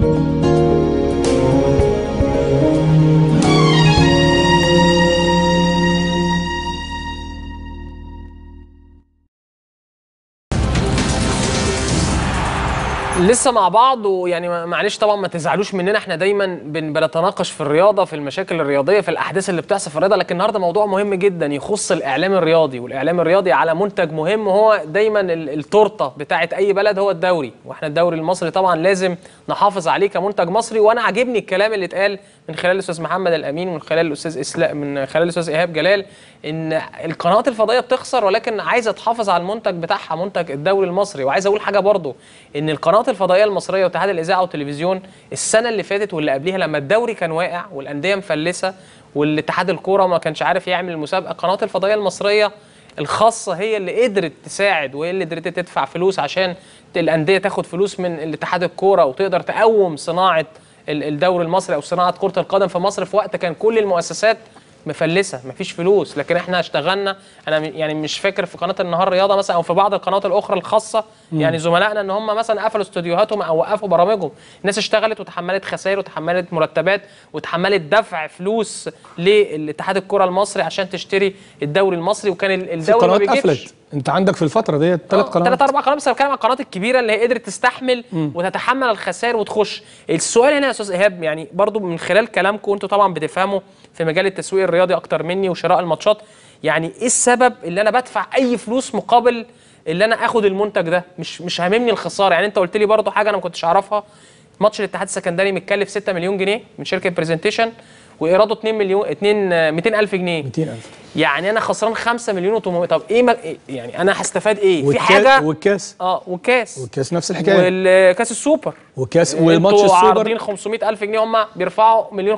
لسه مع بعض ويعني ما- معلش طبعا ما تزعلوش مننا احنا دايما بن- بنتناقش في الرياضه في المشاكل الرياضيه في الاحداث اللي بتحصل في الرياضه لكن النهارده موضوع مهم جدا يخص الاعلام الرياضي والاعلام الرياضي على منتج مهم هو دايما ال- التورته بتاعه اي بلد هو الدوري واحنا الدوري المصري طبعا لازم نحافظ عليه كمنتج مصري وانا عاجبني الكلام اللي اتقال من خلال الاستاذ محمد الامين ومن خلال الاستاذ اسلام من خلال الاستاذ ايهاب جلال ان القنوات الفضائيه بتخسر ولكن عايزه تحافظ على المنتج بتاعها منتج الدوري المصري وعايز اقول حاجه برضو ان القنوات الفضائيه المصريه واتحاد الاذاعه والتلفزيون السنه اللي فاتت واللي قبليها لما الدوري كان واقع والانديه مفلسه والاتحاد الكوره ما كانش عارف يعمل المسابقه القنوات الفضائيه المصريه الخاصه هي اللي قدرت تساعد وهي اللي قدرت تدفع فلوس عشان الانديه تاخد فلوس من الاتحاد الكوره وتقدر تقوم صناعه ال- الدوري المصري او صناعه كره القدم في مصر في وقت كان كل المؤسسات مفلسه مفيش فلوس لكن احنا اشتغلنا انا م- يعني مش فاكر في قناه النهار رياضه مثلا او في بعض القنوات الاخرى الخاصه يعني زملائنا ان هم مثلا قفلوا استوديوهاتهم او وقفوا برامجهم الناس اشتغلت وتحملت خسائر وتحملت مرتبات وتحملت دفع فلوس للاتحاد الكره المصري عشان تشتري الدوري المصري وكان ال- في الدوري ما قنوات بيجيبش قفلت انت عندك في الفتره ديت ثلاث قنوات ثلاث اربع قنوات بس أنا بتكلم عن القنوات الكبيره اللي هي قدرت تستحمل وتتحمل الخسائر وتخش السؤال هنا يا استاذ ايهاب يعني برضو من خلال كلامكم انتوا طبعا بتفهموا في مجال التسويق الرياضي اكتر مني وشراء الماتشات يعني ايه السبب اللي انا بدفع اي فلوس مقابل اللي انا اخد المنتج ده مش مش هاممني الخساره يعني انت قلت لي برضو حاجه انا ما كنتش اعرفها ماتش الاتحاد السكندري متكلف 6 مليون جنيه من شركه برزنتيشن وايراده 2 مليون 2 200 الف جنيه 200000 يعني انا خسران 5 مليون و800 طب ايه ما إيه- يعني انا هستفاد ايه في والكا- حاجه والكاس اه والكاس والكاس نفس الحكايه والكاس السوبر والكاس والماتش انتوا السوبر عارضين 500 الف جنيه هم بيرفعوا مليون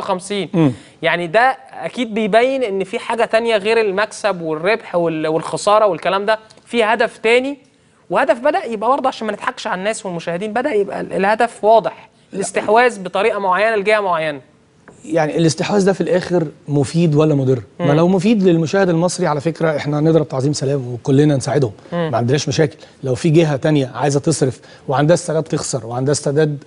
550 يعني ده اكيد بيبين ان في حاجه تانية غير المكسب والربح وال- والخساره والكلام ده في هدف تاني وهدف بدا يبقى برضه عشان ما نضحكش على الناس والمشاهدين بدا يبقى ال- الهدف واضح الاستحواذ بطريقه معينه لجهه معينه يعني الاستحواذ ده في الاخر مفيد ولا مضر؟ ما لو مفيد للمشاهد المصري على فكره احنا نضرب تعظيم سلام وكلنا نساعدهم ما عندناش مشاكل لو في جهه تانية عايزه تصرف وعندها استعداد تخسر وعندها استعداد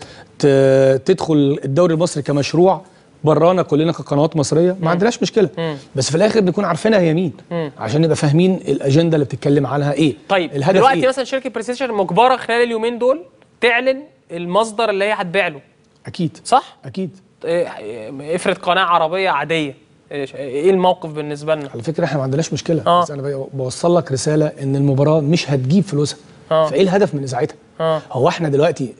ت- تدخل الدوري المصري كمشروع برانا كلنا كقنوات مصريه ما عندناش مشكله بس في الاخر نكون عارفينها هي مين عشان نبقى فاهمين الاجنده اللي بتتكلم عنها ايه طيب الهدف دلوقتي إيه؟ مثلا شركه بريستيشن مجبره خلال اليومين دول تعلن المصدر اللي هي هتبيع له اكيد صح؟ اكيد إيه- إيه- افرض قناه عربيه عاديه إيش- ايه الموقف بالنسبه لنا؟ على فكره احنا ما عندناش مشكله آه. بس انا ب- بوصل لك رساله ان المباراه مش هتجيب فلوسها آه. فايه الهدف من اذاعتها آه. هو احنا دلوقتي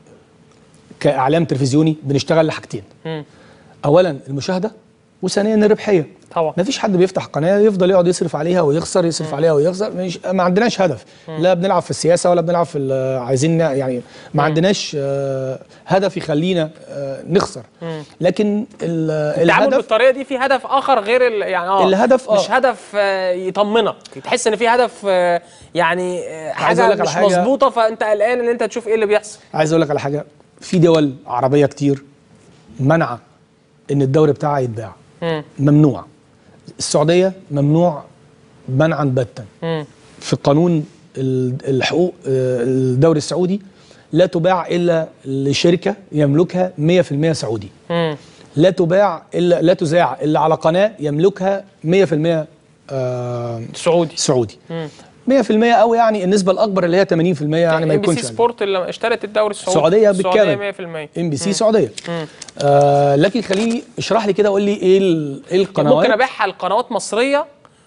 كاعلام تلفزيوني بنشتغل لحاجتين مم. اولا المشاهده وثانيا الربحيه طبعا ما فيش حد بيفتح قناه يفضل يقعد يصرف عليها ويخسر يصرف عليها ويخسر مش ما عندناش هدف لا بنلعب في السياسه ولا بنلعب في ال- عايزين ن- يعني ما عندناش آه، هدف يخلينا آه، نخسر لكن ال- التعامل الهدف بالطريقه دي في هدف اخر غير ال- يعني اه الهدف آه. مش هدف آه، يطمنك تحس ان في هدف آه، يعني آه، عايز أقول حاجه لك على مش حاجة. مظبوطه فانت قلقان ان انت تشوف ايه اللي بيحصل عايز اقول لك على حاجه في دول عربيه كتير منع ان الدوري بتاعها يتباع مم. ممنوع السعوديه ممنوع منعا باتا مم. في قانون ال- الحقوق آه، الدوري السعودي لا تباع الا لشركه يملكها 100% سعودي مم. لا تباع الا لا تذاع الا على قناه يملكها 100% آه، سعودي سعودي 100% او يعني النسبه الاكبر اللي هي 80% يعني ما ام بي يكونش سي أقل. سبورت اللي اشترت الدوري السعودي السعوديه بالكامل السعوديه 100% ام بي سي سعوديه آه لكن خليني اشرح لي كده قول لي ايه ال- ايه القنوات ممكن ابيعها لقنوات مصريه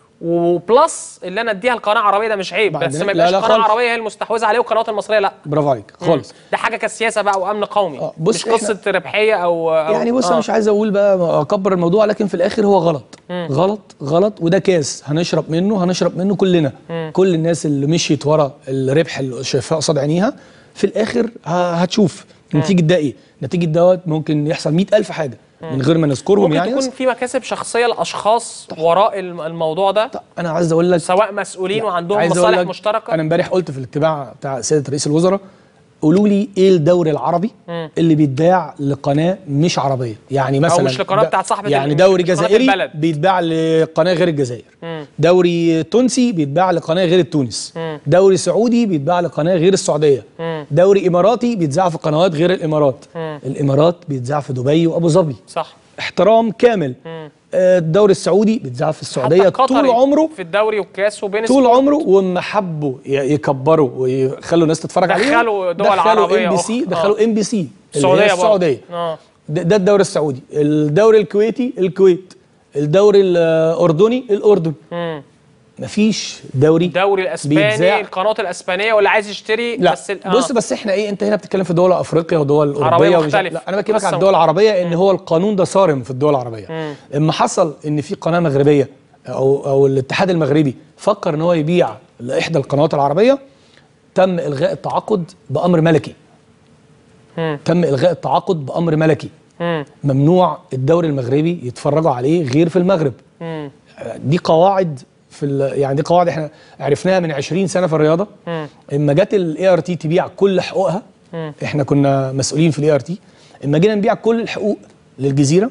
وبلس اللي انا اديها لقناه عربيه ده مش عيب ما بس عندنا- ما لا، يبقاش لا قناه خالص. عربيه هي المستحوذه عليه والقنوات المصريه لا برافو عليك خالص ده حاجه كسياسه بقى وامن قومي آه، بص مش إحنا- قصه ربحيه او, أو يعني بص انا مش عايز اقول بقى اكبر الموضوع لكن في الاخر هو غلط غلط غلط وده كاس هنشرب منه هنشرب منه كلنا كل الناس اللي مشيت ورا الربح اللي شايفاه قصاد عينيها في الاخر ه- هتشوف نتيجه ده ايه نتيجه دوت ممكن يحصل مئة ألف حاجه من غير ما نذكرهم ممكن يعني تكون بس في مكاسب شخصيه لاشخاص وراء الم- الموضوع ده انا عايز اقول لك سواء مسؤولين وعندهم عايز أقول مصالح لك مشتركه انا امبارح قلت في الاجتماع بتاع سياده رئيس الوزراء قولوا لي ايه الدوري العربي مم. اللي بيتباع لقناه مش عربيه يعني مثلا مش لقناة ده- بتاعت صاحبة يعني ال- دوري مش قناة جزائري البلد. بيتباع لقناه غير الجزائر مم. دوري تونسي بيتباع لقناه غير التونس مم. دوري سعودي بيتباع لقناه غير السعوديه مم. دوري اماراتي بيتذاع في قنوات غير الامارات مم. الامارات بيتذاع في دبي وابو ظبي صح احترام كامل مم. آه، الدوري السعودي بيتذاع في السعوديه حتى قطري طول عمره في الدوري والكاس وبين طول سبورت. عمره وما حبوا ي- يكبروا ويخلوا الناس تتفرج عليه دخلوا دول عربية ام بي سي أخرى. دخلوا ام بي سي السعوديه برضه. السعوديه اه ده, ده الدوري السعودي الدوري الكويتي الكويت الدوري الاردني الاردن مم. مفيش دوري الدوري الاسباني بيتذاع. القناه الاسبانيه واللي عايز يشتري لا بس ال- آه. بص بس احنا ايه انت هنا بتتكلم في دول افريقيا ودول اوروبيه ومش- مختلفة. لا انا بكلمك قصة عن الدول العربيه ان هو القانون ده صارم في الدول العربيه مم. اما حصل ان في قناه مغربيه او او الاتحاد المغربي فكر ان هو يبيع لاحدى القنوات العربيه تم الغاء التعاقد بامر ملكي مم. تم الغاء التعاقد بامر ملكي مم. ممنوع الدوري المغربي يتفرجوا عليه غير في المغرب مم. دي قواعد في ال- يعني دي قواعد احنا عرفناها من 20 سنه في الرياضه مم. اما جت الاي ار تي تبيع كل حقوقها مم. احنا كنا مسؤولين في الاي ار تي اما جينا نبيع كل الحقوق للجزيره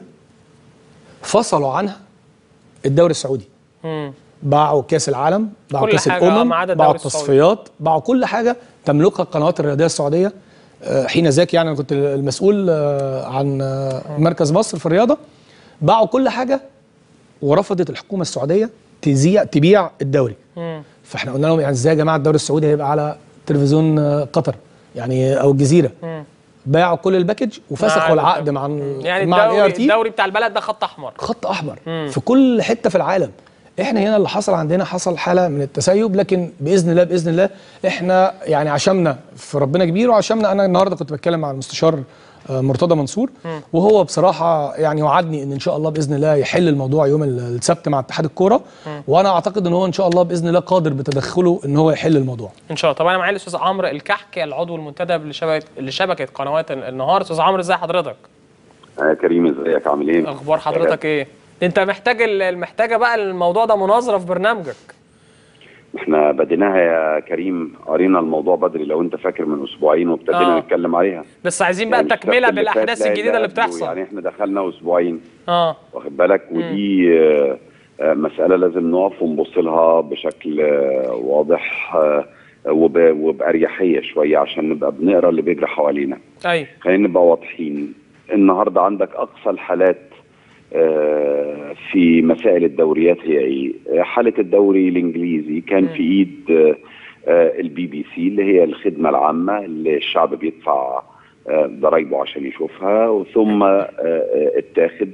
فصلوا عنها الدوري السعودي مم. باعوا كاس العالم باعوا كل كاس حاجة، الامم ما عدا باعوا الدوري السعودي. التصفيات باعوا كل حاجه تملكها القنوات الرياضيه السعوديه آه، حين ذاك يعني انا كنت المسؤول آه، عن آه، مركز مصر في الرياضه باعوا كل حاجه ورفضت الحكومه السعوديه تذيع تبيع الدوري مم. فاحنا قلنا لهم يعني ازاي يا جماعه الدوري السعودي هيبقى على تلفزيون آه، قطر يعني او الجزيره مم. باعوا كل الباكج وفسخوا مع العقد مع ال- يعني مع الاي ار الدوري تي الدوري بتاع البلد ده خط احمر خط احمر مم. في كل حته في العالم احنا هنا اللي حصل عندنا حصل حاله من التسيب لكن باذن الله باذن الله احنا يعني عشمنا في ربنا كبير وعشمنا انا النهارده كنت بتكلم مع المستشار آه، مرتضى منصور وهو بصراحه يعني وعدني ان ان شاء الله باذن الله يحل الموضوع يوم ال- السبت مع اتحاد الكوره وانا اعتقد ان هو ان شاء الله باذن الله قادر بتدخله ان هو يحل الموضوع ان شاء الله طب انا معايا الاستاذ عمرو الكحكي العضو المنتدب لشبكه لشبكه قنوات النهار استاذ عمرو ازي حضرتك يا كريم ازيك عامل ايه؟ اخبار حضرتك ايه انت محتاج ال- المحتاجه بقى الموضوع ده مناظره في برنامجك احنا بديناها يا كريم قرينا الموضوع بدري لو انت فاكر من اسبوعين وابتدينا آه. نتكلم عليها بس عايزين بقى يعني تكمله السبت اللي فات بالاحداث لا الجديده اللي إلا قبله، بتحصل يعني احنا دخلنا اسبوعين اه واخد بالك ودي آه، آه، مساله لازم نقف ونبص لها بشكل آه، واضح آه، وب- وباريحيه شويه عشان نبقى بنقرا اللي بيجري حوالينا ايوه خلينا نبقى واضحين النهارده عندك اقصى الحالات آه، في مسائل الدوريات هي ايه؟ آه، حاله الدوري الانجليزي كان في ايد آه، آه، البي بي سي اللي هي الخدمه العامه اللي الشعب بيدفع آه، ضرايبه عشان يشوفها ثم آه، آه، اتاخد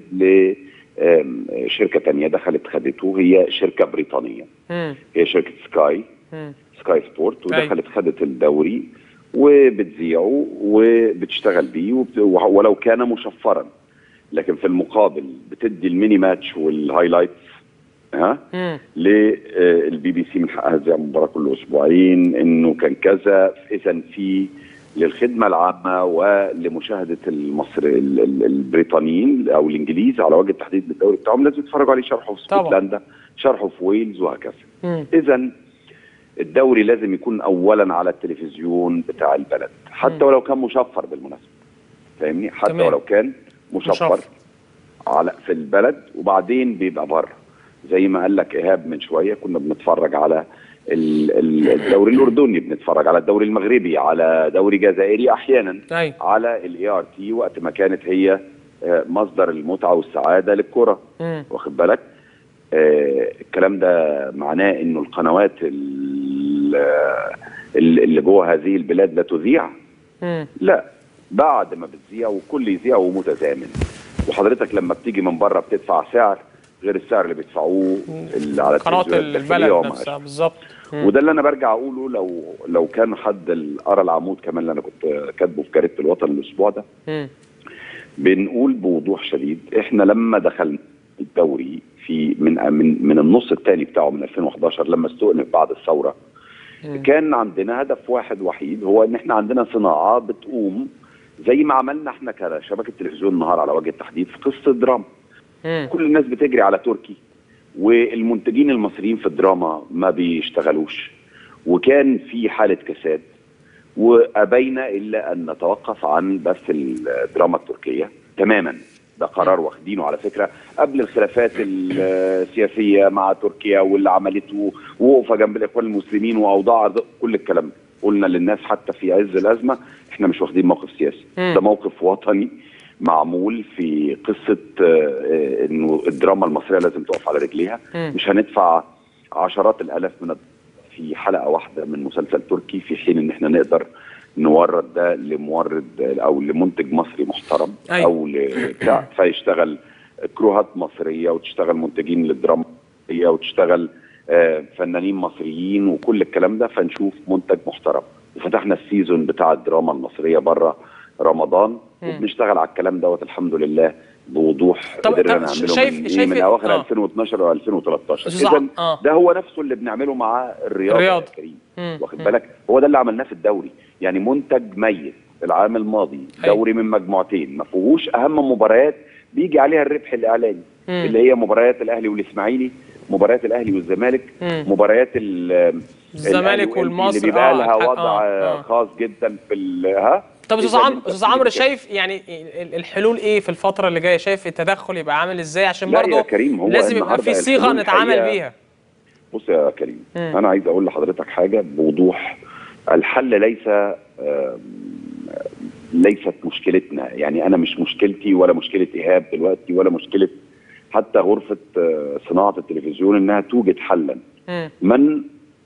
لشركه تانية دخلت خدته هي شركه بريطانيه امم هي شركه سكاي امم سكاي سبورت أيوة. ودخلت خدت الدوري وبتذيعه وبتشتغل بيه وبت... ولو كان مشفرا لكن في المقابل بتدي الميني ماتش والهايلايتس ها امم للبي بي سي من حقها تذيع مباراه كل اسبوعين انه كان كذا اذا في للخدمه العامه ولمشاهده المصر ال- ال- البريطانيين او الانجليز على وجه التحديد للدوري بتاعهم لازم يتفرجوا عليه شرحه في طبعا. اسكتلندا شرحه في ويلز وهكذا امم اذا الدوري لازم يكون اولا على التلفزيون بتاع البلد حتى مم. ولو كان مشفر بالمناسبه فاهمني حتى تمام. ولو كان مشفر مشفر. على في البلد وبعدين بيبقى بره زي ما قال لك ايهاب من شويه كنا بنتفرج على ال- ال- الدوري الاردني بنتفرج على الدوري المغربي على دوري جزائري احيانا ايوه على الاي ار تي وقت ما كانت هي آه، مصدر المتعه والسعاده للكره امم واخد بالك آه الكلام ده معناه انه القنوات ال- ال- اللي جوه هذه البلاد لا تذيع امم لا بعد ما بتذيع وكل يذيع ومتزامن وحضرتك لما بتيجي من بره بتدفع سعر غير السعر اللي بيدفعوه اللي على قناه التلفزيونات الداخلية البلد وما نفسها أشبه. بالظبط مم. وده اللي انا برجع اقوله لو لو كان حد ال- قرا العمود كمان اللي انا كنت كاتبه في جريده الوطن الاسبوع ده مم. بنقول بوضوح شديد احنا لما دخلنا الدوري في من من من النص الثاني بتاعه من 2011 لما استؤنف بعد الثوره مم. كان عندنا هدف واحد وحيد هو ان احنا عندنا صناعه بتقوم زي ما عملنا احنا كشبكه تلفزيون النهار على وجه التحديد في قصه دراما مم. كل الناس بتجري على تركي والمنتجين المصريين في الدراما ما بيشتغلوش وكان في حاله كساد وابينا الا ان نتوقف عن بث الدراما التركيه تماما ده قرار واخدينه على فكره قبل الخلافات السياسيه مع تركيا واللي عملته وقوفه جنب الاخوان المسلمين واوضاع كل الكلام ده قلنا للناس حتى في عز الازمه احنا مش واخدين موقف سياسي مم. ده موقف وطني معمول في قصه آه، آه، انه الدراما المصريه لازم تقف على رجليها مم. مش هندفع عشرات الالاف من الد- في حلقه واحده من مسلسل تركي في حين ان احنا نقدر نورد ده لمورد او لمنتج مصري محترم أيوة. او لبتاع فيشتغل كروهات مصريه وتشتغل منتجين للدراما المصريه وتشتغل آه، فنانين مصريين وكل الكلام ده فنشوف منتج محترم وفتحنا السيزون بتاع الدراما المصريه بره رمضان وبنشتغل على الكلام دوت الحمد لله بوضوح طب- قدرنا طب نعمله شايف- من, إيه؟ شايف- من اواخر آه. 2012 و 2013 أستاذ اذا عم- آه. ده هو نفسه اللي بنعمله مع الرياضه الرياضة. يا كريم مم. واخد بالك هو ده اللي عملناه في الدوري يعني منتج ميت العام الماضي أيوة. دوري من مجموعتين ما فيهوش اهم مباريات بيجي عليها الربح الاعلاني مم. اللي هي مباريات الاهلي والاسماعيلي مباريات الاهلي والزمالك مم. مباريات ال- الزمالك الأهلي وإنبي والمصري، اللي بيبقى آه، لها الحق- وضع آه، آه. خاص جدا في ال- ها طب استاذ إذا عمرو أنت استاذ عمرو بتتكلم- شايف يعني ال- الحلول ايه في الفتره اللي جايه شايف التدخل يبقى عامل ازاي عشان لا يا برضه كريم، هو لازم يبقى النهاردة في صيغه الحلول نتعامل الحقيقة بيها بص يا كريم مم. انا عايز اقول لحضرتك حاجه بوضوح الحل ليس آم، ليست مشكلتنا يعني انا مش مشكلتي ولا مشكله ايهاب دلوقتي ولا مشكله حتى غرفه آه، صناعه التلفزيون انها توجد حلا مم. من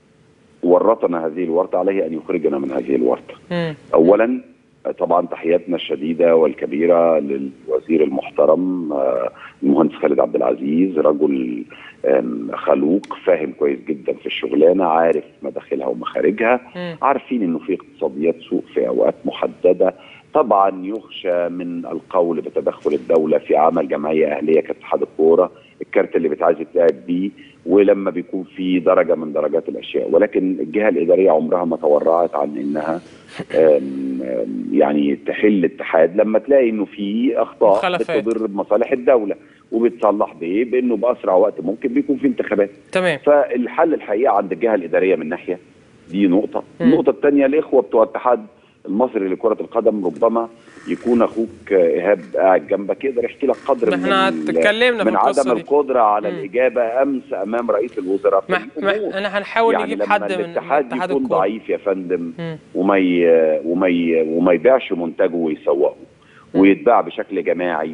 ورطنا هذه الورطه عليه ان يخرجنا من هذه الورطه مم. اولا طبعا تحياتنا الشديده والكبيره للوزير المحترم آه، المهندس خالد عبد العزيز رجل آم، خلوق فاهم كويس جدا في الشغلانه عارف مداخلها ومخارجها مم. عارفين انه في اقتصاديات سوق في اوقات محدده طبعا يخشى من القول بتدخل الدوله في عمل جمعيه اهليه كاتحاد الكوره الكارت اللي بتعايز تلعب بيه ولما بيكون في درجه من درجات الاشياء ولكن الجهه الاداريه عمرها ما تورعت عن انها آم، آم، يعني تحل اتحاد لما تلاقي انه في اخطاء مخالفات. بتضر بمصالح الدوله وبتصلح بايه؟ بانه باسرع وقت ممكن بيكون في انتخابات تمام فالحل الحقيقه عند الجهه الاداريه من ناحيه دي نقطه مم. النقطه الثانيه الاخوه بتوع الاتحاد المصري لكره القدم ربما يكون اخوك ايهاب قاعد جنبك يقدر يحكي لك قدر احنا من ال- اتكلمنا في من القصة عدم دي. القدره على مم. الاجابه امس امام رئيس الوزراء في ما الأمور. ما انا هنحاول يعني نجيب لما حد من الاتحاد اتحاد يكون الكوره ضعيف يا فندم مم. وما ي... وما ي... وما يبيعش منتجه ويسوقه ويتباع بشكل جماعي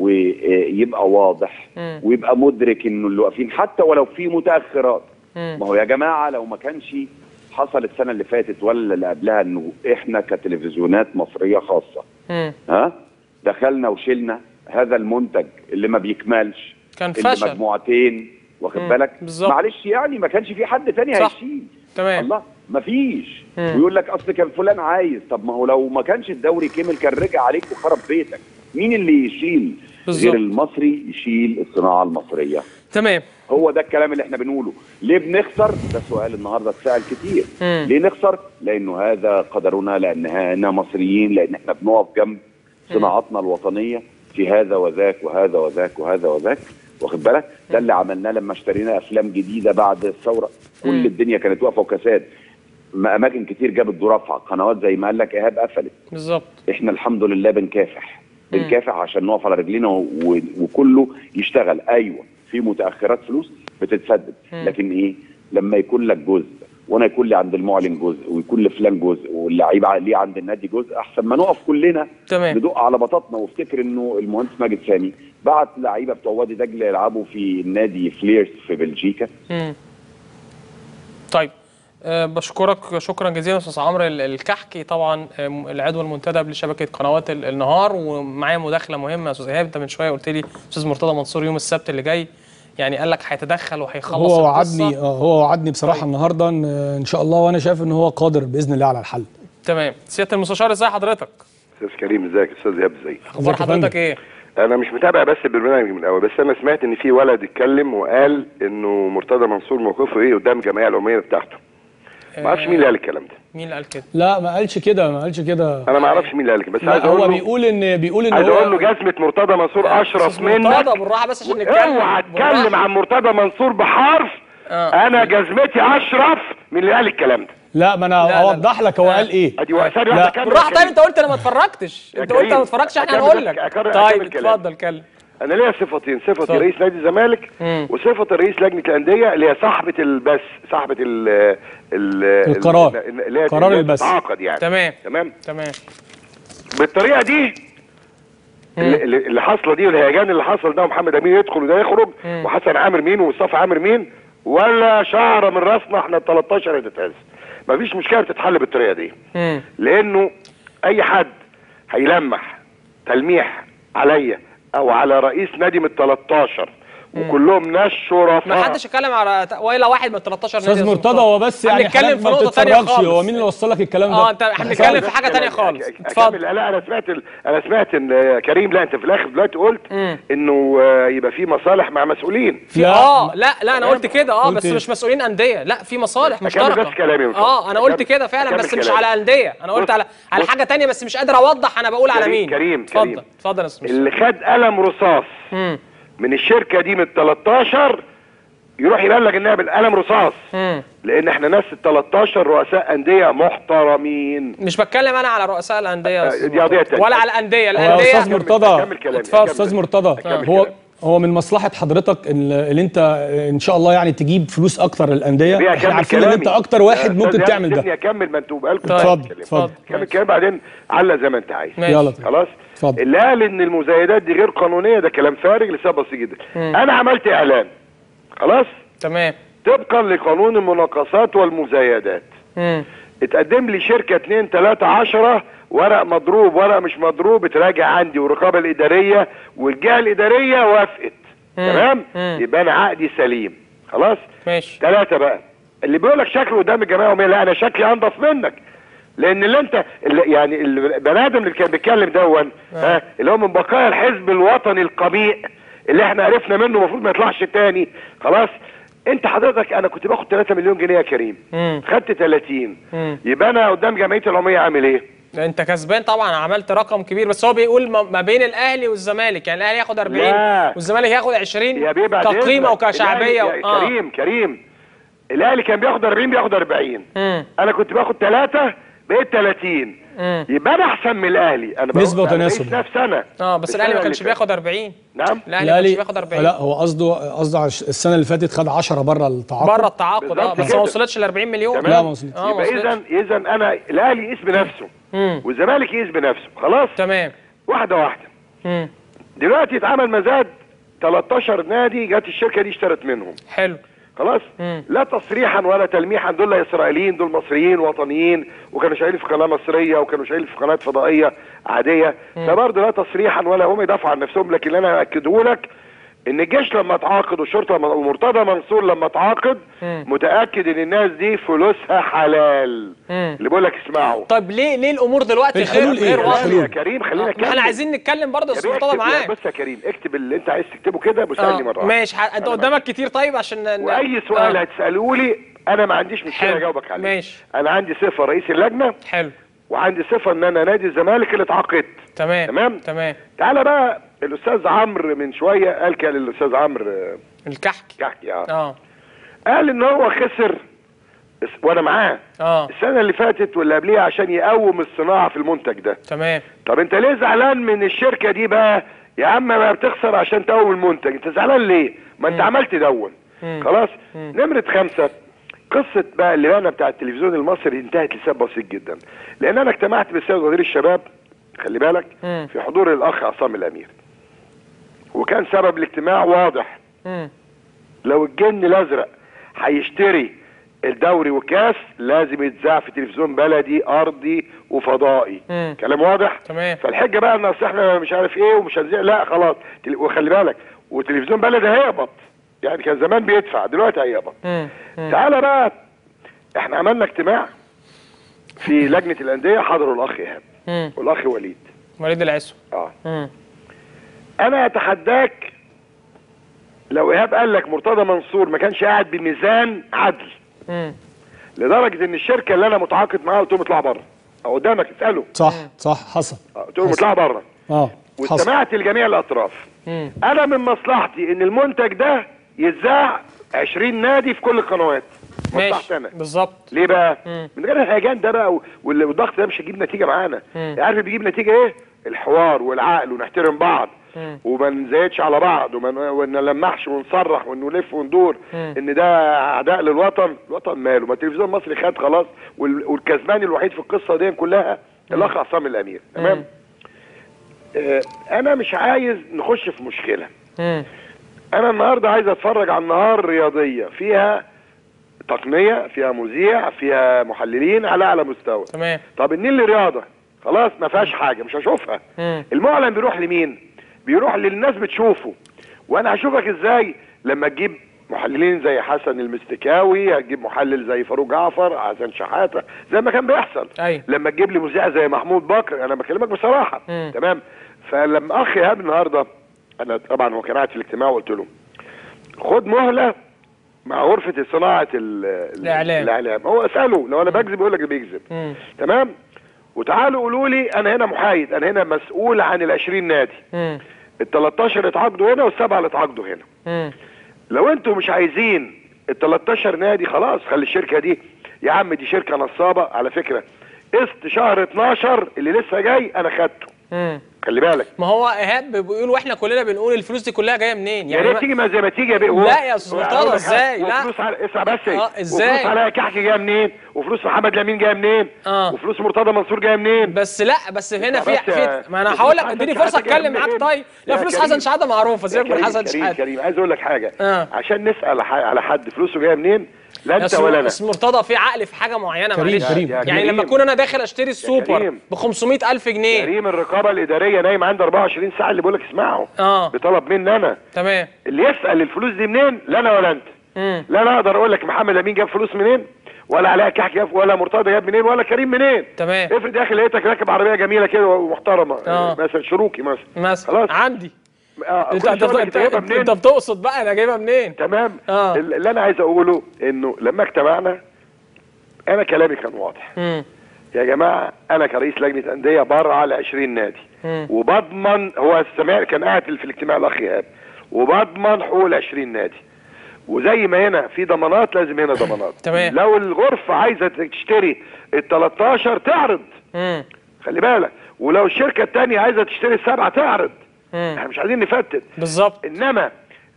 ويبقى واضح مم. ويبقى مدرك انه اللي واقفين حتى ولو في متاخرات مم. ما هو يا جماعه لو ما كانش حصل السنه اللي فاتت ولا اللي قبلها انه احنا كتلفزيونات مصريه خاصه مم. ها دخلنا وشلنا هذا المنتج اللي ما بيكملش كان اللي فشل مجموعتين واخد مم، بالك بالظبط. معلش يعني ما كانش في حد تاني صح. هيشيل تمام الله ما فيش مم. ويقول لك اصل كان فلان عايز طب ما هو لو ما كانش الدوري كمل كان رجع عليك وخرب بيتك مين اللي يشيل بالظبط. غير المصري يشيل الصناعه المصريه تمام هو ده الكلام اللي احنا بنقوله ليه بنخسر ده سؤال النهارده اتسال كتير مم. ليه نخسر لانه هذا قدرنا لاننا مصريين لان احنا بنقف جنب صناعاتنا الوطنيه في هذا وذاك وهذا وذاك وهذا وذاك واخد بالك ده اللي عملناه لما اشترينا افلام جديده بعد الثوره مم. كل الدنيا كانت واقفه وكساد ما- اماكن كتير جابت دور رفعه قنوات زي ما قال لك ايهاب قفلت بالظبط احنا الحمد لله بنكافح مم. بنكافح عشان نقف على رجلينا و... و- وكله يشتغل ايوه في متاخرات فلوس بتتسدد مم. لكن ايه لما يكون لك جزء وانا يكون لي عند المعلن جزء ويكون لفلان جزء واللعيب ع- ليه عند النادي جزء احسن ما نقف كلنا تمام ندق على بطاطنا وافتكر انه المهندس ماجد سامي بعت لعيبه بتوع وادي دجله يلعبوا في النادي فليرز في بلجيكا مم. طيب أه بشكرك شكرا جزيلا استاذ عمرو ال- الكحكي طبعا آه، العضو المنتدب لشبكه قنوات ال- النهار ومعايا مداخله مهمه يا استاذ ايهاب انت من شويه قلت لي استاذ مرتضى منصور يوم السبت اللي جاي يعني قال لك هيتدخل وهيخلص هو القصة. وعدني اه هو وعدني بصراحه طيب. النهارده ان ان شاء الله وانا شايف ان هو قادر باذن الله على الحل تمام سياده المستشار ازي حضرتك استاذ كريم ازيك استاذ ايهاب ازيك اخبار ازيك يا فندم؟ حضرتك ايه انا مش متابع بس البرنامج من الاول بس انا سمعت ان في ولد اتكلم وقال انه مرتضى منصور موقفه ايه قدام الجمعيه العموميه بتاعته ما اعرفش مين اللي قال الكلام ده مين اللي قال كده لا ما قالش كده ما قالش كده انا ما اعرفش مين اللي قال كده بس عايز لا اقول هو له بيقول ان بيقول ان عايز هو اقول له جزمه مرتضى منصور اشرف أستاذ منك مرتضى بالراحه بس عشان نتكلم اوعى اتكلم بالراحة. عن مرتضى منصور بحرف آه. انا جزمتي اشرف من اللي قال الكلام ده لا ما انا لا، لا. اوضح لك هو قال ايه ادي ثانيه لا. واحده كمل بالراحه يا طيب كريم. انت قلت انا ما اتفرجتش يا انت قلت انا ما كريم، اتفرجش احنا أكمل- هنقول لك أكرر- طيب أكمل كلام. اتفضل كلم انا ليا صفتين صفتي اتفضل. رئيس نادي الزمالك مم. وصفه رئيس لجنه الانديه اللي هي صاحبه البث صاحبه ال ال القرار. ال- اللي هي قرار اللي هي البث. تتعاقد يعني تمام تمام تمام بالطريقه دي اللي, اللي اللي حاصله دي والهيجان اللي حصل ده ومحمد امين يدخل وده يخرج وحسن عامر مين ومصطفى عامر مين ولا شعره من راسنا احنا ال 13 يتتهز مفيش مشكله تتحل بالطريقه دي مم. لانه اي حد هيلمح تلميح عليا او على رئيس نادي من ال 13 وكلهم ناس شرفاء ما حدش اتكلم على ولا واحد من 13 نادي استاذ يا مرتضى سلطان. هو بس احنا يعني بنتكلم حضرتك في ما نقطه ثانيه بتتفرجش خالص هو مين اللي وصل لك الكلام ده اه انت احنا بنتكلم في حاجه ثانيه خالص أكمل. اتفضل لا انا سمعت ال... انا سمعت ان آه، كريم لا انت في الاخر دلوقتي قلت مم. انه آه، يبقى في مصالح مع مسؤولين في لا، اه لا لا انا قلت كده اه قلت بس إيه؟ مش مسؤولين انديه لا في مصالح أكمل مشتركه بس كلامي يا مصطفى. اه انا قلت أكمل- كده فعلا أكمل بس مش كلامي. على انديه انا قلت بص- على على بص. حاجه تانية بس مش قادر اوضح انا بقول على كريم- مين كريم- اتفضل كريم. اتفضل يا استاذ اللي خد قلم رصاص امم من الشركه دي من ال 13 يروح يبلغ انها بالقلم رصاص امم لان احنا ناس ال 13 رؤساء انديه محترمين مش بتكلم انا على رؤساء الانديه يا آه، أستاذ دي قضية مرتضى. تانية. ولا على الانديه هو يا الانديه استاذ مرتضى أكمل كلامي، اتفضل. أكمل. استاذ مرتضى أكمل هو كلامي. هو من مصلحه حضرتك ان اللي انت ان شاء الله يعني تجيب فلوس اكتر للانديه ليه احنا أكمل عارفين ان كلامي؟ انت اكتر واحد يا ممكن أستاذ تعمل سيبني ده اكمل ما انتوا بقالكم طيب. اتفضل كلام. اتفضل كمل الكلام بعدين علق زي ما انت عايز ماشي. يلا طيب. خلاص اتفضل. اللي قال ان المزايدات دي غير قانونيه ده كلام فارغ لسبب بسيط جدا انا عملت اعلان خلاص تمام طبقا لقانون المناقصات والمزايدات امم اتقدم لي شركة اتنين تلاتة عشرة ورق مضروب ورق مش مضروب اتراجع عندي والرقابة الإدارية والجهة الإدارية وافقت تمام مم. يبقى أنا عقدي سليم خلاص ماشي ثلاثة بقى اللي بيقول لك شكله قدام الجمعية العمومية لا أنا شكلي أنضف منك لأن اللي أنت اللي يعني البني آدم اللي كان بيتكلم دون ها اللي هو من بقايا الحزب الوطني القميء اللي احنا عرفنا منه المفروض ما يطلعش تاني خلاص انت حضرتك انا كنت باخد 3 مليون جنيه يا كريم مم. خدت 30 مم. يبقى انا قدام جمعيه العموميه عامل ايه؟ انت كسبان طبعا عملت رقم كبير بس هو بيقول ما ما بين الاهلي والزمالك يعني الاهلي ياخد 40 لا. والزمالك ياخد 20 يا بيه بعد كقيمه إذنك. وكشعبيه الأهلي- و... يا كريم كريم الاهلي كان بياخد 40 بياخد 40 امم انا كنت باخد 3 بقيت 30 امم يبقى انا احسن من الاهلي انا نسبة باخد- أنا وتناسب. بقيت نفس انا اه بس السنة الاهلي ما اللي كانش فاتت. بياخد 40 نعم الاهلي ما كانش بياخد 40 لا هو قصده قصده عش- السنه اللي فاتت خد 10 بره التعاقد بره التعاقد اه بالظبط بس ما كده. وصلتش ل 40 مليون تمام؟ لا ما وصلتش. اه ما يبقى وصلتش اذا اذا انا الاهلي يقيس بنفسه امم والزمالك يقيس بنفسه خلاص تمام واحده واحده امم دلوقتي اتعمل مزاد 13 نادي جت الشركه دي اشترت منهم حلو خلاص مم. لا تصريحا ولا تلميحا دول لا اسرائيليين دول مصريين وطنيين وكانوا شغالين في قناه مصريه وكانوا شغالين في قناه فضائيه عاديه فبرضه لا تصريحا ولا هم يدافعوا عن نفسهم لكن اللي انا اكده لك ان الجيش لما اتعاقد والشرطه لما- ومرتضى منصور لما اتعاقد مم. متاكد ان الناس دي فلوسها حلال مم. اللي بقول لك اسمعوا طب ليه ليه الامور دلوقتي غير الحلول إيه؟ غير واضحه الحلول. يا كريم خلينا ما نكمل احنا عايزين نتكلم برضه يا يا استاذ بيه مرتضى اكتب- معاك بص يا كريم اكتب اللي انت عايز تكتبه كده اه وسالني مره واحدة. ماشي ح- انت قدامك كتير طيب عشان ن- واي سؤال آه. هتسالوه لي انا ما عنديش مشكله حلو. اجاوبك عليه ماشي. انا عندي صفه رئيس اللجنه حلو وعندي صفه ان انا نادي الزمالك اللي اتعاقدت تمام تمام؟ تمام تعالى بقى الاستاذ عمرو من شويه قال كان الاستاذ عمرو آه، الكحك كحكي اه اه قال ان هو خسر الس- وانا معاه اه السنه اللي فاتت واللي قبليها عشان يقوم الصناعه في المنتج ده تمام طب انت ليه زعلان من الشركه دي بقى يا عم ما بتخسر عشان تقوم المنتج انت زعلان ليه ما انت عملت دون مم. خلاص نمره خمسة قصة بقى اللجنة بتاع التلفزيون المصري انتهت لسبب بسيط جدا لان انا اجتمعت بالسيد وزير الشباب خلي بالك مم. في حضور الاخ عصام الامير وكان سبب الاجتماع واضح امم لو الجن الازرق هيشتري الدوري والكاس لازم يتذاع في تلفزيون بلدي ارضي وفضائي مم. كلام واضح تمام. فالحجه بقى ان اصل احنا مش عارف ايه ومش هنذيع لا خلاص تل- وخلي بالك وتلفزيون بلدي هيقبض يعني كان زمان بيدفع دلوقتي هيقبض امم تعالى بقى احنا عملنا اجتماع في لجنه الانديه حضروا الاخ ايهاب امم والاخ وليد وليد العسو اه امم انا اتحداك لو ايهاب قال لك مرتضى منصور ما كانش قاعد بميزان عدل امم لدرجه ان الشركه اللي انا متعاقد معاها قلت لهم اطلعوا بره او قدامك اساله صح صح حصل آه، قلت لهم اطلعوا بره اه حصل واستمعت لجميع الاطراف امم انا من مصلحتي ان المنتج ده يتذاع 20 نادي في كل القنوات ماشي مصلحتي انا بالظبط ليه بقى؟ مم. من غير الهيجان ده بقى وال- والضغط ده مش هيجيب نتيجه معانا مم. عارف بيجيب نتيجه ايه؟ الحوار والعقل ونحترم بعض مم. وما نزايدش على بعض وما ن- وما نلمحش ونصرح ونلف وندور مم. ان ده اعداء للوطن الوطن ماله ما التلفزيون المصري خد خلاص وال- والكسبان الوحيد في القصه دي كلها الاخ عصام الامير تمام مم. آه انا مش عايز نخش في مشكله مم. انا النهارده عايز اتفرج على النهار رياضيه فيها تقنيه فيها مذيع فيها محللين على اعلى مستوى تمام طب النيل رياضه خلاص ما فيهاش حاجه مش هشوفها مم. المعلن بيروح لمين بيروح للناس بتشوفه وانا هشوفك ازاي لما تجيب محللين زي حسن المستكاوي هتجيب محلل زي فاروق جعفر حسن شحاته زي ما كان بيحصل أيوة. لما تجيب لي مذيع زي محمود بكر انا بكلمك بصراحه مم. تمام فلما اخ ايهاب النهارده انا طبعا هو كان قاعد في الاجتماع وقلت له خد مهله مع غرفه صناعه ال- ال- الإعلام. الاعلام هو اساله لو انا بكذب يقول لك بيكذب مم. تمام وتعالوا قولوا لي انا هنا محايد انا هنا مسؤول عن ال 20 نادي مم. ال 13 اتعاقدوا هنا والسبعه اللي اتعاقدوا هنا مم. لو انتوا مش عايزين ال 13 نادي خلاص خلي الشركه دي يا عم دي شركه نصابه على فكره قسط شهر 12 اللي لسه جاي انا خدته مم. خلي بالك ما هو ايهاب بيقول واحنا كلنا بنقول الفلوس دي كلها جايه منين يا يعني ريت ما- تيجي ما زي ما تيجي يا بيه لا يا أستاذ مرتضى، أقول لك إزاي؟ حاجة، لا. وفلوس على اسمع بس إيه؟ آه، إزاي؟ وفلوس على كحكي جايه منين وفلوس محمد لامين جايه منين آه. وفلوس مرتضى منصور جايه منين بس لا بس هنا في بس يا- في ما انا بس هقول لك حسن اديني شحاتة فرصه جايب اتكلم معاك منين؟ طيب لا يا فلوس كريم. حسن شحاته معروفه سيبك من كريم- حسن كريم شحاته كريم عايز اقول لك حاجه آه. عشان نسال ح- على حد فلوسه جايه منين لا يا انت سو- ولا انا بس مرتضى في عقل في حاجه معينه كريم، معلش كريم. يا يعني كريم. لما اكون انا داخل اشتري السوبر كريم. ب 500000 جنيه كريم الرقابه الاداريه نايم عند 24 ساعه اللي بقول لك اسمعه اه بطلب مني انا تمام اللي يسال الفلوس دي منين لا انا ولا انت امم لا انا اقدر اقول لك محمد امين جاب فلوس منين ولا علاء كحك جاب ولا مرتضى جاب منين ولا كريم منين تمام افرض يا اخي لقيتك راكب عربيه جميله كده ومحترمه آه. مثلا شروكي مثلا مثلا خلاص. عندي آه، انت كل انت شوية أقول لك انت, جايبها انت, منين؟ انت بتقصد بقى انا جايبها منين تمام آه. اللي انا عايز اقوله انه لما اجتمعنا انا كلامي كان واضح امم يا جماعه انا كرئيس لجنه انديه برعى ل 20 نادي مم. وبضمن هو السماع كان قاعد في الاجتماع الاخ ايهاب وبضمن حقوق ال 20 نادي وزي ما هنا في ضمانات لازم هنا ضمانات تمام. لو الغرفه عايزه تشتري ال 13 تعرض امم خلي بالك ولو الشركه الثانيه عايزه تشتري السبعه تعرض امم احنا مش عايزين نفتت بالظبط انما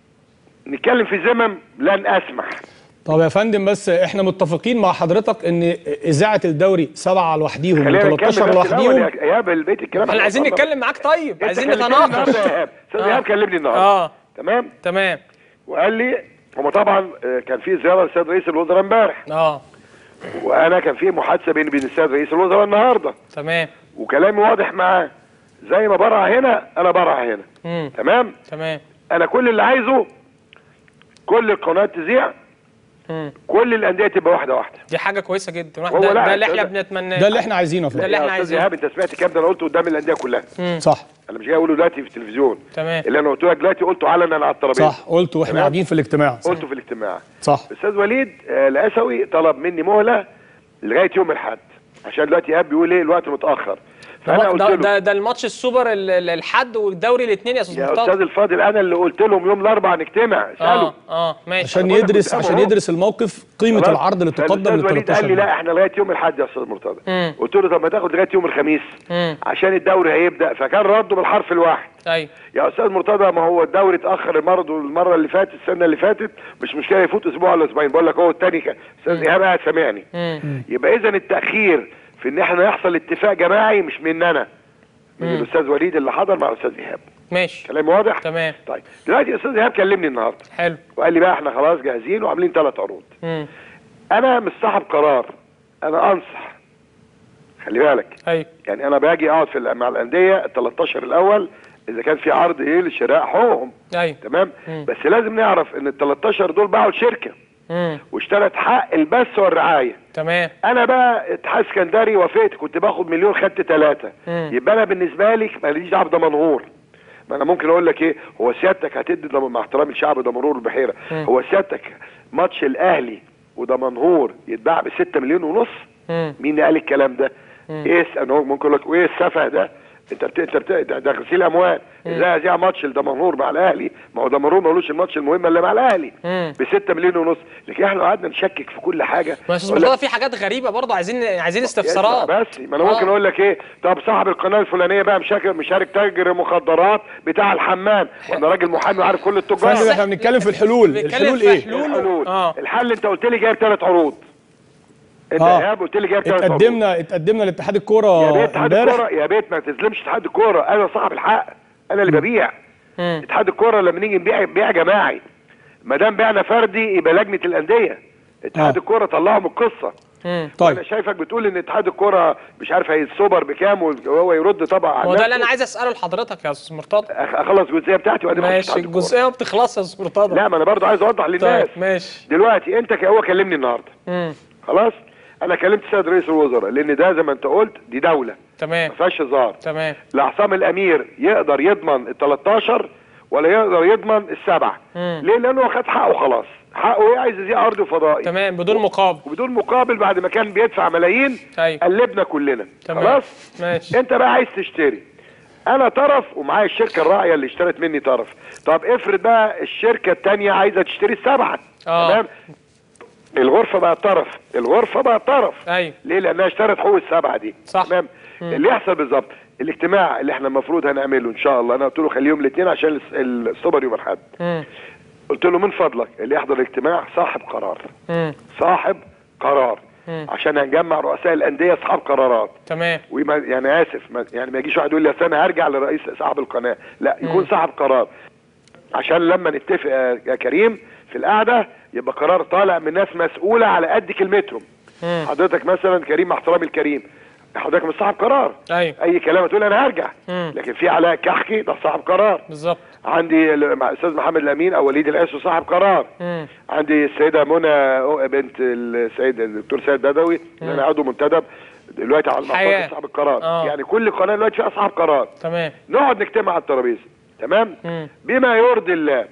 نتكلم في زمن لن اسمح طب يا فندم بس احنا متفقين مع حضرتك ان اذاعه الدوري سبعه لوحديهم خلينا نكمل و13 بس الأول لوحديهم يا ايهاب البيت الكلام احنا عايزين خلصنا. نتكلم معاك طيب انت عايزين كلمتني نتناقش النهارده يا ايهاب استاذ آه. ايهاب كلمني النهارده اه تمام تمام وقال لي هم طبعا آه، كان في زياره للسيد رئيس الوزراء امبارح اه وانا كان في محادثه بيني وبين السيد رئيس الوزراء النهارده تمام وكلامي واضح معاه زي ما برع هنا انا برع هنا امم تمام تمام انا كل اللي عايزه كل القنوات تذيع امم كل الانديه تبقى واحده واحده دي حاجه كويسه جدا هو ده, لا، ده اللي احنا ده- بنتمناه ده اللي احنا عايزينه ده فعلا اللي احنا يا استاذ عايزينه ايهاب انت سمعت الكلام ده انا قلته قدام الانديه كلها امم صح انا مش جاي اقوله دلوقتي في التلفزيون تمام اللي انا قلته لك دلوقتي قلته علنا على الترابيزه صح قلت واحنا تمام. قاعدين في الاجتماع قلته في الاجتماع صح الاستاذ وليد آه، الاسوي طلب مني مهله لغايه يوم الاحد عشان دلوقتي ايهاب بيقول ايه الوقت متاخر فانا ده, قلت ده, له ده, ده الماتش السوبر ال- ال- الحد والدوري الاثنين يا استاذ يا مرتضى استاذ الفاضل انا اللي قلت لهم يوم الاربعاء نجتمع اساله اه اه ماشي عشان بقول لك يدرس قدامه عشان أهو. يدرس الموقف قيمه خلاص؟ العرض اللي تقدم فالأستاذ لل وليد قال لي 13 لا احنا لغايه يوم الاحد يا استاذ مرتضى مم. قلت له طب ما تاخد لغايه يوم الخميس مم. عشان الدوري هيبدا فكان رده بالحرف الواحد ايوه يا استاذ مرتضى ما هو الدوري اتاخر المره المره اللي فاتت السنه اللي فاتت مش مشكله يفوت اسبوع ولا اسبوعين بقول لك هو الثاني كان استاذ ايهاب قاعد سامعني امم يبقى اذا التاخير في ان احنا يحصل اتفاق جماعي مش من انا من مم. الاستاذ وليد اللي حضر مع الاستاذ ايهاب ماشي كلام واضح تمام طيب دلوقتي الاستاذ ايهاب كلمني النهارده حلو وقال لي بقى احنا خلاص جاهزين وعاملين ثلاث عروض امم انا مش صاحب قرار انا انصح خلي بالك ايوه يعني انا باجي اقعد في ال- مع الانديه ال 13 الاول اذا كان في عرض ايه لشراء حقوقهم ايوه تمام مم. بس لازم نعرف ان ال 13 دول باعوا لشركه امم واشترت حق البث والرعايه تمام انا بقى اتحاد اسكندري وافقت كنت باخد مليون خدت ثلاثه مم. يبقى انا بالنسبه لي ماليش دعوه بضمنهور ما انا ممكن اقول لك ايه هو سيادتك هتدي ضم- مع احترامي الشعب دمنهور البحيره مم. هو سيادتك ماتش الاهلي ودمنهور يتباع ب 6 مليون ونص امم مين اللي قال الكلام ده؟ مم. ايه الس- انا ممكن اقول لك وايه السفه ده؟ انت بت... انت بت... ده ده غسيل اموال ازاي اذيع ماتش لدمنهور مع الاهلي ما هو دمنهور ملوش الماتش المهم اللي مع الاهلي مم. ب 6 مليون ونص لكن احنا قعدنا نشكك في كل حاجه ما يا استاذ أقول لك- مرتضى في حاجات غريبه برضه عايزين عايزين استفسارات اسمع بس ما انا ممكن آه. اقول لك ايه طب صاحب القناه الفلانيه بقى مشارك مشارك تاجر مخدرات بتاع الحمام وانا راجل محامي وعارف كل التجار فندم احنا بنتكلم في الحلول بنتكلم الحلول في ايه حلول. الحلول آه. الحل انت قلت لي جايب ثلاث عروض انت آه. يا ايهاب قلت لي جايب ثلاث عروض اتقدمنا اتقدمنا لاتحاد يا الكوره بيت اتحاد امبارح الكوره يا بيت ما تظلمش اتحاد الكوره انا صاحب الحق انا اللي ببيع مم. اتحاد الكوره لما نيجي نبيع بيع جماعي ما دام بعنا فردي يبقى لجنه الانديه اتحاد آه. الكوره طلعوا من القصه مم. طيب انا شايفك بتقول ان اتحاد الكوره مش عارف هي السوبر بكام وهو يرد طبعا على هو ده اللي نفسه. انا عايز اساله لحضرتك يا استاذ مرتضى أخ- اخلص الجزئيه بتاعتي وبعدين أخش ماشي اتحاد الكورة. الجزئيه ما بتخلصش يا استاذ مرتضى لا ما انا برضو عايز اوضح للناس طيب ماشي دلوقتي انت ك- هو كلمني النهارده مم. خلاص انا كلمت السيد رئيس الوزراء لان ده زي ما انت قلت دي دوله تمام ما فيهاش هزار تمام لا عصام الامير يقدر يضمن ال 13 ولا يقدر يضمن السبعه مم. ليه لانه هو خد حقه خلاص حقه ايه عايز يذيع ارضي وفضائي تمام بدون مقابل وبدون مقابل بعد ما كان بيدفع ملايين ايوه قلبنا كلنا تمام خلاص ماشي انت بقى عايز تشتري انا طرف ومعايا الشركه الراعيه اللي اشترت مني طرف طب افرض بقى الشركه الثانيه عايزه تشتري السبعه آه. تمام الغرفه بقى طرف الغرفه بقى طرف ايوه ليه لانها اشترت حقوق السبعه دي صح. تمام اللي يحصل بالظبط الاجتماع اللي احنا المفروض هنعمله ان شاء الله انا قلت له خليهم الاثنين عشان الس- السوبر يوم الاحد مم. قلت له من فضلك اللي يحضر الاجتماع صاحب قرار مم. صاحب قرار مم. عشان هنجمع رؤساء الانديه اصحاب قرارات تمام وما يعني اسف ما يعني ما يجيش واحد يقول لي أصل انا هرجع لرئيس صاحب القناه لا يكون صاحب قرار عشان لما نتفق يا يا كريم في القعده يبقى قرار طالع من ناس مسؤوله على قد كلمتهم مم. حضرتك مثلا كريم مع احترامي الكريم حضرتك مش صاحب قرار ايوه اي كلام تقول انا هرجع مم. لكن في علاء كحكي ده صاحب قرار بالظبط عندي ال- مع الاستاذ محمد الامين او وليد العيسو صاحب قرار مم. عندي السيده منى بنت السيد الدكتور سيد بدوي اللي انا عضو منتدب دلوقتي على حياة. المعتقد صاحب القرار آه. يعني كل قناه دلوقتي فيها اصحاب قرار تمام نقعد نجتمع على الترابيزه تمام مم. بما يرضي الله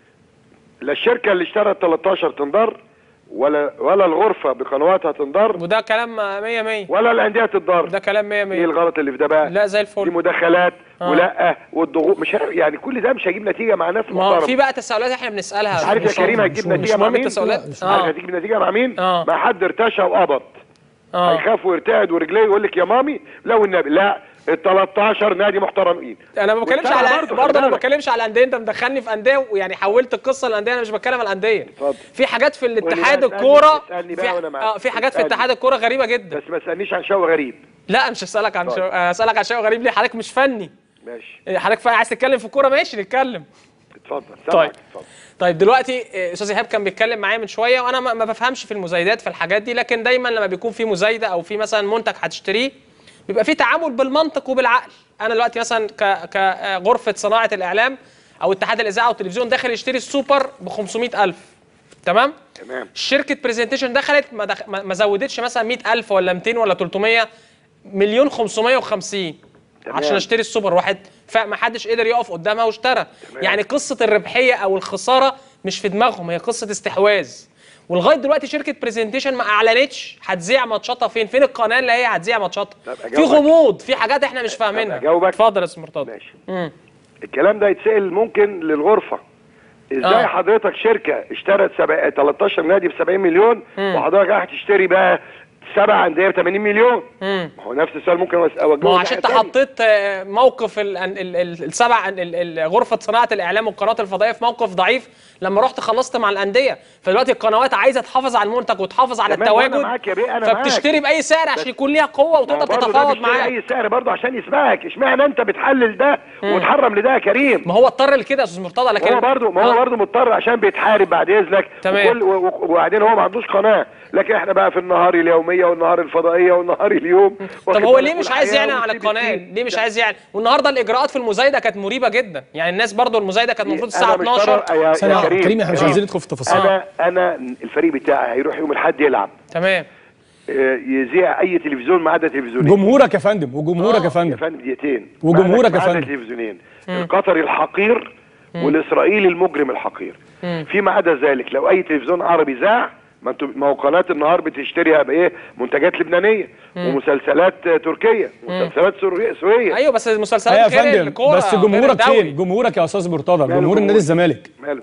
لا الشركه اللي اشترت 13 تنضر ولا ولا الغرفه بقنواتها تنضر وده كلام 100 100 ولا الانديه تتضر ده كلام 100 ايه 100 الغلط اللي في ده بقى لا زي دي الفل مداخلات آه. ولا والضغوط مش عارف يعني كل ده مش هيجيب نتيجه مع ناس ما هو محترمه في بقى تساؤلات احنا بنسالها عارف يا مش- كريم مش- هتجيب مش نتيجة مع مهم مين؟ التساؤلات لا، مش عارف اه هتيجي نتيجه مع مين؟ آه. مع حد ارتشى وقبض اه هيخاف ويرتعد ورجليه يقول لك يا مامي لو النبي لا ال 13 نادي محترمين انا ما بتكلمش والسبعة على برضه، برضه خلي انا ما بالك. بتكلمش على الانديه انت مدخلني في انديه ويعني حولت القصه للانديه انا مش بتكلم على الانديه اتفضل. في حاجات في الاتحاد اسألني- الكوره اسألني بقى في, وأنا معاك. آه في حاجات في اسألني. اتحاد الكوره غريبه جدا بس ما تسالنيش عن شو غريب لا مش هسالك عن شو اتفضل. هسالك عن شيء غريب ليه حضرتك مش فني ماشي إيه، حضرتك فا- عايز تتكلم في الكوره ماشي نتكلم اتفضل طيب. سامعك، اتفضل طيب دلوقتي آه، استاذ ايهاب كان بيتكلم معايا من شويه وانا ما ما بفهمش في المزايدات في الحاجات دي لكن دايما لما بيكون في مزايده او في مثلا منتج هتشتريه بيبقى في تعامل بالمنطق وبالعقل انا دلوقتي مثلا ك كغرفه صناعه الاعلام او اتحاد الاذاعه والتلفزيون داخل يشتري السوبر ب 500000 تمام تمام شركه برزنتيشن دخلت ما, دخ... ما ما زودتش مثلا 100000 ولا 200 ولا 300 مليون 550 تمام. عشان اشتري السوبر واحد فما حدش قدر يقف قدامها واشترى يعني قصه الربحيه او الخساره مش في دماغهم هي قصه استحواذ ولغايه دلوقتي شركه برزنتيشن ما اعلنتش هتذيع ماتشاتها فين فين القناه اللي هي هتذيع ماتشاتها طب في أجاوبك. غموض في حاجات احنا مش فاهمينها أجاوبك. اتفضل يا استاذ مرتضى ماشي مم. الكلام ده يتسال ممكن للغرفه ازاي آه. حضرتك شركه اشترت سبع... 13 نادي ب 70 مليون مم. وحضرتك رايح تشتري بقى سبع انديه ب 80 مليون مم. ما هو نفس السؤال ممكن أوجهه ما هو لناحية عشان انت تانية. حطيت آه، موقف ال ال ال السبع ال- ال- غرفه صناعه الاعلام والقنوات الفضائيه في موقف ضعيف لما رحت خلصت مع الانديه فدلوقتي القنوات عايزه تحافظ على المنتج وتحافظ على تمام، وأنا التواجد معاك يا بيه، أنا فبتشتري باي سعر عشان يكون ليها قوه ما هو وتقدر برضه ده تتفاوض بيشتري معاه اي سعر برضه عشان يسمعك اشمعنى انت بتحلل ده وتحرم لده يا كريم ما هو اضطر لكده يا استاذ مرتضى لكن هو برضه ما هو آه. برضه مضطر عشان بيتحارب بعد اذنك تمام. وكل و- و- وبعدين هو ما عندوش قناه لكن احنا بقى في النهار اليوميه والنهار الفضائيه والنهار اليوم طب واخد هو بالك ليه مش عايز والحياة يعلن على والسي بي القناه سي. ليه مش عايز يعلن والنهارده الاجراءات في المزايده كانت مريبه جدا يعني الناس برضو المزايده كانت المفروض الساعه أنا مش 12 طرف- يا- ثانية يا واحدة. كريم احنا مش كريم. عايزين ندخل في تفاصيل انا انا الفريق بتاعي هيروح يوم الاحد يلعب تمام آه، يذيع اي تلفزيون ما عدا تلفزيونين جمهورك يا فندم وجمهورك يا يا فندم فندم دقيقتين وجمهورك ما يا عدا فندم. تلفزيونين القطري الحقير والاسرائيلي المجرم الحقير فيما عدا ذلك لو اي تلفزيون عربي ذاع ما انتوا ما هو قناه النهار بتشتري بايه منتجات لبنانيه ومسلسلات آه، تركيه ومسلسلات سورية- سوريه ايوه بس ايوه المسلسلات يا غير فندم الكوره بس غير جمهورك الدوري. فين جمهورك يا استاذ مرتضى جمهور جمهور؟ النادي الزمالك ماله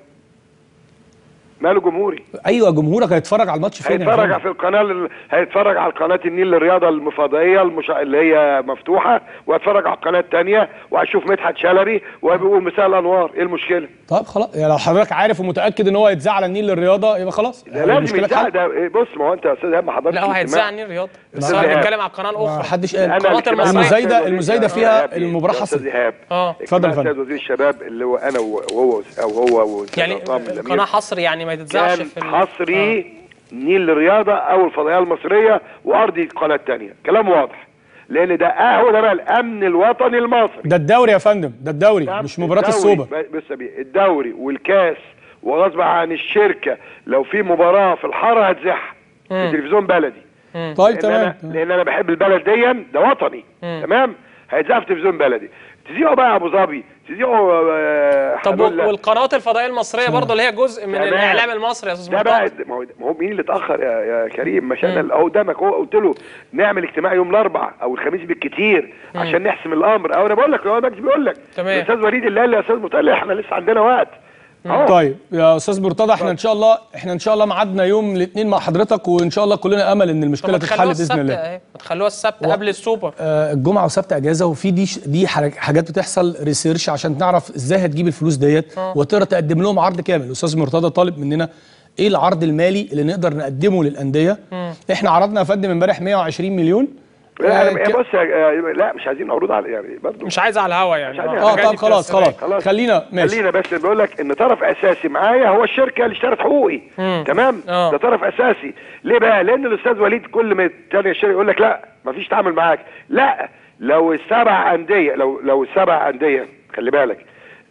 ماله جمهوري ايوه جمهورك هيتفرج على الماتش فين يا هيتفرج فندم؟ في القناه ال- هيتفرج على قناه النيل للرياضه الفضائيه المش... اللي هي مفتوحه وهيتفرج على القناه الثانيه وهيشوف مدحت شلبي وبيقول مساء الانوار ايه المشكله؟ طب خلاص يعني لو حضرتك عارف ومتاكد ان هو هيتذاع على النيل للرياضه يبقى خلاص ده لازم المشكلة يتذاع اتحلت. ده إيه، بص ما هو انت يا استاذ ايهاب ما حضرتش لا هو الاجتماع. هيتذاع عن الرياضه بس أستاذ انا إيهاب. بنتكلم على القناه ما الاخرى حدش أنا قال القناة الاجتماع المصرية. المزايده بتاع السيد المزايده وزير- فيها يا إيهاب، المباراه يا استاذ حصري ايهاب اه اتفضل يا اجتماع فندم. السيد وزير الشباب اللي هو انا وهو او هو والأستاذ يعني عصام الأمير. قناه حصري يعني ما يتذاعش كان في ال- حصري نيل للرياضه او الفضائيه المصريه وارضي القناه الثانيه كلام واضح لان ده آه هو ده بقى الامن الوطني المصري ده الدوري يا فندم ده الدوري مش مباراه الدوري- السوبر بص يا بيه الدوري والكاس وغصب عن الشركه لو في مباراه في الحاره هتذاعها في تلفزيون بلدي طيب لان تمام انا لان انا بحب البلد دي ده وطني تمام هيتذاع في تلفزيون بلدي تذيعوا بقى ابو ظبي تذيعوا آه، طب هنقول لك. والقنوات الفضائيه المصريه برضه اللي هي جزء من تمام. الاعلام المصري يا استاذ ده بقى مرتضى ما هو ما هو مين اللي اتاخر يا, يا كريم مش انا اللي قدامك هو قلت له نعمل اجتماع يوم الاربع او الخميس بالكتير عشان نحسم الامر او انا بقول لك هو مجدي بيقول لك تمام. الاستاذ وليد اللي قال لي يا استاذ مطلع احنا لسه عندنا وقت اهو طيب يا استاذ مرتضى احنا ان شاء الله احنا ان شاء الله ميعادنا يوم الاثنين مع حضرتك وان شاء الله كلنا امل ان طب المشكله ما تتحل تخلوها باذن السبت الله اهي ما تخلوها السبت قبل السوبر آه، الجمعه والسبت اجازه وفي دي دي حاجة- حاجات بتحصل ريسيرش عشان نعرف ازاي هتجيب الفلوس ديت وتقدر تقدم لهم عرض كامل الاستاذ مرتضى طالب مننا ايه العرض المالي اللي نقدر نقدمه للانديه احنا عرضنا يا فندم امبارح 120 مليون لا آه، أنا- ك- بص يا- لا مش عايزين عروض على يعني برضه مش عايز على الهوا يعني مش عايز آه. على اه الحاجات طب دي خلاص بتبقى خلاص خلاص. خلينا ماشي خلينا بس بقول لك ان طرف اساسي معايا هو الشركه اللي اشترت حقوقي تمام آه. ده طرف اساسي ليه بقى لان الاستاذ وليد كل ما تاني الشركه يقول لك لا مفيش تعامل معاك لا لو السبع انديه لو لو السبع انديه خلي بالك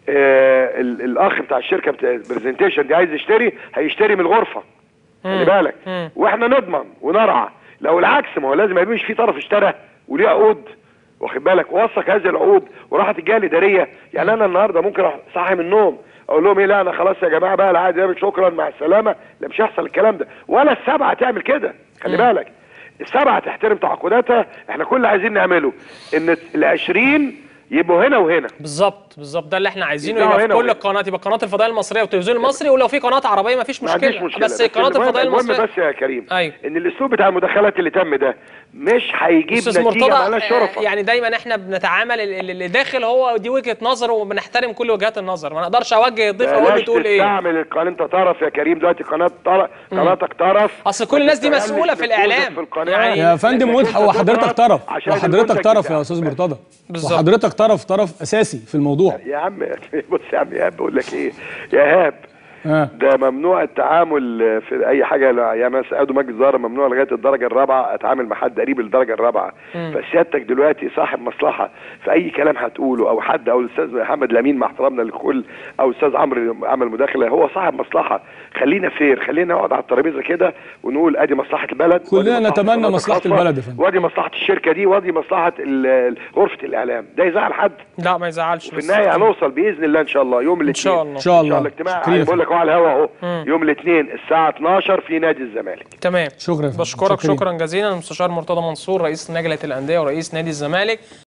آه ال- الاخ بتاع الشركه بتاع البرزنتيشن دي عايز يشتري هيشتري من الغرفه خلي بالك واحنا نضمن ونرعى لو العكس ما هو لازم ما يبقاش في طرف اشترى وليه عقود واخد بالك وثق هذه العقود وراحت الجهه الاداريه يعني انا النهارده ممكن أروح صاحي من النوم اقول لهم ايه لا انا خلاص يا جماعه بقى العقد ده شكرا مع السلامه لا مش هيحصل الكلام ده ولا السبعه تعمل كده خلي بالك السبعه تحترم تعاقداتها احنا كل اللي عايزين نعمله ان ال 20 يبقوا هنا وهنا بالظبط بالظبط ده اللي احنا عايزينه يبقى يبقى في هنا كل وهنا. القنوات يبقى قناه الفضائيه المصريه والتلفزيون المصري ولو في قناه عربيه ما فيش ما عنديش مشكله, مشكله بس قناه المهم- الفضائيه المهم المصريه بس يا كريم أيوة. ان الاسلوب بتاع المداخلات اللي تم ده مش هيجيب استاذ نتيجه مرتضى على الشرفه آه، يعني دايما احنا بنتعامل ال- ال- اللي داخل هو دي وجهه نظره وبنحترم كل وجهات النظر ما نقدرش اوجه الضيف اقول له بلاش تقول ايه تستعمل القناه انت طرف يا كريم دلوقتي قناه طرف قناتك طرف أصل كل الناس دي ما تستغلش مسؤولة في نفوذك الإعلام. في القناة. يعني- يا فندم إنك وانت أنت وحضرتك تضغط طرف عشان وحضرتك المنتج طرف يا بتاعك. استاذ مرتضى بالظبط. وحضرتك طرف طرف اساسي في الموضوع يا عم بص يا عم ايهاب بقول لك ايه يا ايهاب ها ده ممنوع التعامل في اي حاجه لا- يعني مثلا سعاده مجد الزهر ممنوع لغايه الدرجه الرابعه اتعامل مع حد قريب للدرجه الرابعه فسيادتك دلوقتي صاحب مصلحه في اي كلام هتقوله او حد او الاستاذ محمد لامين مع احترامنا للكل او الاستاذ عمرو عمل مداخله هو صاحب مصلحه خلينا فير خلينا نقعد على الترابيزه كده ونقول ادي مصلحه البلد كلنا وأدي مصلحة نتمنى القناة مصلحة الخاصة، البلد يا فندم. وادي مصلحه الشركه دي وادي مصلحه ال- ال- غرفه الاعلام ده يزعل حد لا ما يزعلش في بس النهايه هنوصل باذن الله ان شاء الله يوم الاثنين شاء الله. ان شاء ان شاء الله الله اجتماع شكرا. بقول لك هو على الهوا اهو يوم الاثنين الساعه 12 في نادي الزمالك تمام شكرا يا فندم. بشكرك شكرا. شكرا جزيلا المستشار مرتضى منصور رئيس لجنه الانديه ورئيس نادي الزمالك